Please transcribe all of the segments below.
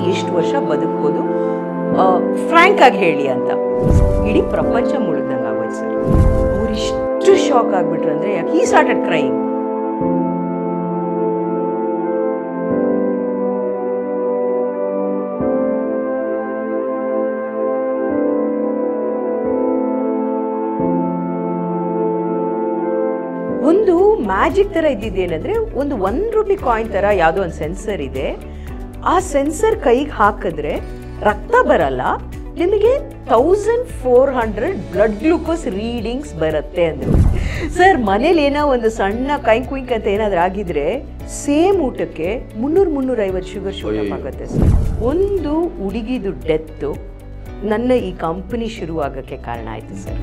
ಎಷ್ಟು ವರ್ಷ ಬದುಕ್ಬೋದು ಫ್ರ್ಯಾಂಕ್ ಆಗಿ ಹೇಳಿ ಅಂತ ಇಡೀ ಪ್ರಪಂಚ ಮುಳುಗ್ದಂಗೆ ಆಗೋಯ್ತು ಸರ್ ಅವ್ರು ಇಷ್ಟು ಶಾಕ್ ಆಗ್ಬಿಟ್ರು ಅಂದರೆ ಯಾಕೆ ಈ ಸ್ಟಾರ್ಟೆಡ್ ಕ್ರೈಮ್ ಒಂದು ಮ್ಯಾಜಿಕ್ ಥರ ಇದ್ದಿದ್ದೇನೆಂದರೆ ಒಂದು ಒನ್ ರುಪಿ ಕಾಯಿನ್ ಥರ ಯಾವುದೋ ಒಂದು ಸೆನ್ಸರ್ ಇದೆ ಆ ಸೆನ್ಸರ್ ಕೈಗೆ ಹಾಕಿದ್ರೆ ರಕ್ತ ಬರಲ್ಲ ನಿಮಗೆ thousand four hundred blood glucose readings ಬರುತ್ತೆ ಅಂದರು ಸರ್ ಮನೇಲಿ ಏನೋ ಒಂದು ಸಣ್ಣ ಕೈ ಕುಯ್ಕ್ ಅಂತ ಏನಾದರೂ ಆಗಿದ್ರೆ ಸೇಮ್ ಊಟಕ್ಕೆ ಮುನ್ನೂರು ಮುನ್ನೂರೈವತ್ತು ಶುಗರ್ ಶೂಟ್ ಆಗುತ್ತೆ ಸರ್ ಒಂದು ಹುಡುಗಿದು ಡೆತ್ತು ನನ್ನ ಈ ಕಂಪನಿ ಶುರು ಆಗೋಕ್ಕೆ ಕಾರಣ ಆಯಿತು ಸರ್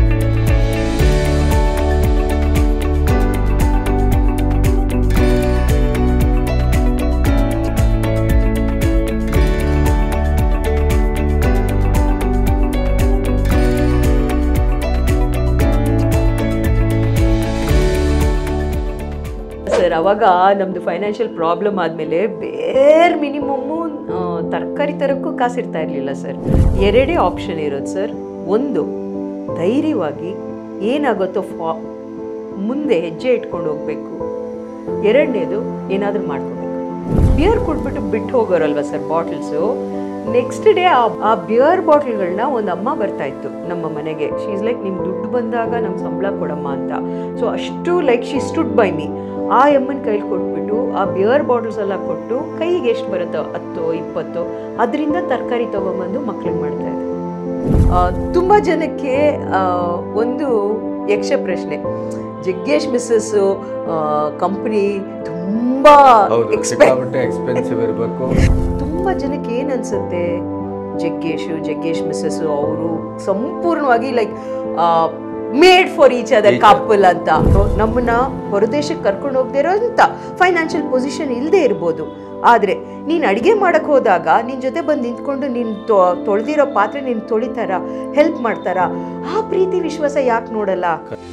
ಸರ್ ಅವಾಗ ನಮ್ಮದು ಫೈನಾನ್ಷಿಯಲ್ ಪ್ರಾಬ್ಲಮ್ ಆದಮೇಲೆ ಬೇರೆ ಮಿನಿಮಮ್ಮು ತರಕಾರಿ ತರಕ್ಕೂ ಕಾಸಿರ್ತಾ ಇರಲಿಲ್ಲ ಸರ್ ಎರಡೇ ಆಪ್ಷನ್ ಇರೋದು ಸರ್ ಒಂದು ಧೈರ್ಯವಾಗಿ ಏನಾಗುತ್ತೋ ಫಾ ಮುಂದೆ ಹೆಜ್ಜೆ ಇಟ್ಕೊಂಡು ಹೋಗಬೇಕು ಎರಡನೇದು ಏನಾದರೂ ಮಾಡ್ಕೋಬೇಕು ಬಿಯರ್ ಕೊಟ್ಬಿಟ್ಟು ಬಿಟ್ಟು ಹೋಗೋರಲ್ವ ಸರ್ ಬಾಟಲ್ಸು ನೆಕ್ಸ್ಟ್ ಡೇ ಆ ಆ ಬಿಯರ್ ಬಾಟಲ್ಗಳನ್ನ ಒಂದು ಅಮ್ಮ ಬರ್ತಾ ಇತ್ತು ನಮ್ಮ ಮನೆಗೆ ಶೀಸ್ ಲೈಕ್ ನಿಮ್ಮ ದುಡ್ಡು ಬಂದಾಗ ನಮ್ಗೆ ಸಂಬಳ ಕೊಡಮ್ಮ ಅಂತ ಸೊ ಅಷ್ಟು like she stood by me ಆ ಅಮ್ಮನ ಕೈಲಿ ಕೊಟ್ಬಿಟ್ಟು ಆ ಬಿಯರ್ ಬಾಟಲ್ಸ್ ಎಲ್ಲ ಕೊಟ್ಟು ಕೈಗೆ ಎಷ್ಟು ಬರುತ್ತೋ ಹತ್ತು ಇಪ್ಪತ್ತು ಅದರಿಂದ ತರಕಾರಿ ತೊಗೊಂಬಂದು ಮಕ್ಳಿಗೆ ಮಾಡ್ತಾ ಇದ್ದೆ ಆ, ತುಂಬ ಜನಕ್ಕೆ ಆ, ಒಂದು ಯಕ್ಷ ಪ್ರಶ್ನೆ ಜಗ್ಗೇಶ್ ಮಿಸ್ಸಸ್ ಕಂಪ್ನಿ ತುಂಬ ಹೌದು ಎಕ್ಸ್ಪೆಕ್ಟ್ ಸಿಕ್ಕಾಪಟ್ಟೆ ಎಕ್ಸ್ಪೆನ್ಸಿವ್ ಇರಬೇಕು ತುಂಬ ಜನಕ್ಕೆ ಏನು ಅನ್ಸುತ್ತೆ ಜಗ್ಗೇಶು ಜಗ್ಗೇಶ್ ಮಿಸ್ಸಸ್ ಅವರು ಸಂಪೂರ್ಣವಾಗಿ like made for each other Each couple ಅಂತ ನಮ್ಮನ್ನ ಹೊರದೇಶಕ್ಕೆ ಕರ್ಕೊಂಡು ಹೋಗದೆ ಇರೋಂಥ ಫೈನಾನ್ಷಿಯಲ್ ಪೊಸಿಷನ್ ಇಲ್ಲದೆ ಇರ್ಬೋದು ಆದರೆ ನೀನು ಅಡುಗೆ ಮಾಡಕ್ಕೆ ಹೋದಾಗ ನಿನ್ನ ಜೊತೆ ಬಂದು ನಿಂತ್ಕೊಂಡು ನೀನು ತೊಳೆದಿರೋ ಪಾತ್ರೆ ನೀನು ತೊಳಿತಾರ ಹೆಲ್ಪ್ ಮಾಡ್ತಾರ ಆ ಪ್ರೀತಿ ವಿಶ್ವಾಸ ಯಾಕೆ ನೋಡಲ್ಲ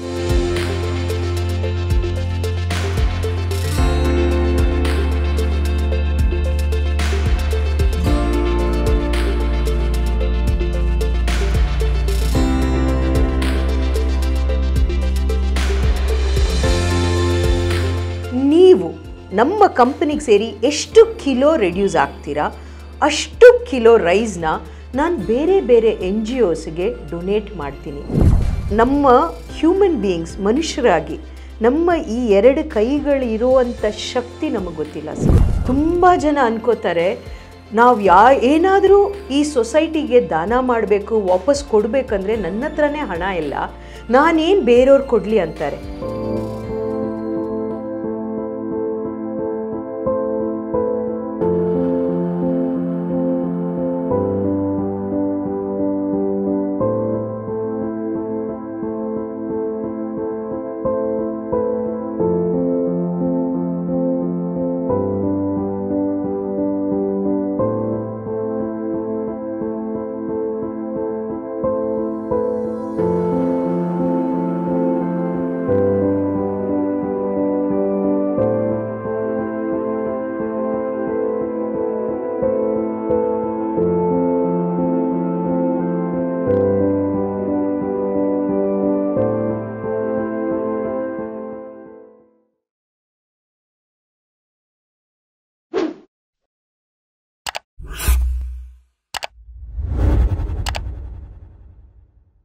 ನೀವು ನಮ್ಮ ಕಂಪನಿಗೆ ಸೇರಿ ಎಷ್ಟು ಕಿಲೋ ರೆಡ್ಯೂಸ್ ಆಗ್ತೀರಾ ಅಷ್ಟು ಕಿಲೋ ರೈಸ್ನ ನಾನು ಬೇರೆ ಬೇರೆ ಎನ್ ಜಿ ಒಸ್ಗೆ ಡೊನೇಟ್ ಮಾಡ್ತೀನಿ ನಮ್ಮ ಹ್ಯೂಮನ್ ಬೀಯಿಂಗ್ಸ್ ಮನುಷ್ಯರಾಗಿ ನಮ್ಮ ಈ ಎರಡು ಕೈಗಳು ಇರುವಂಥ ಶಕ್ತಿ ನಮಗೆ ಗೊತ್ತಿಲ್ಲ ಸರ್ ತುಂಬ ಜನ ಅನ್ಕೋತಾರೆ ನಾವು ಯಾ ಏನಾದರೂ ಈ ಸೊಸೈಟಿಗೆ ದಾನ ಮಾಡಬೇಕು ವಾಪಸ್ ಕೊಡಬೇಕಂದ್ರೆ ನನ್ನ ಹತ್ರನೇ ಹಣ ಇಲ್ಲ ನಾನೇನು ಬೇರೆಯವ್ರು ಕೊಡಲಿ ಅಂತಾರೆ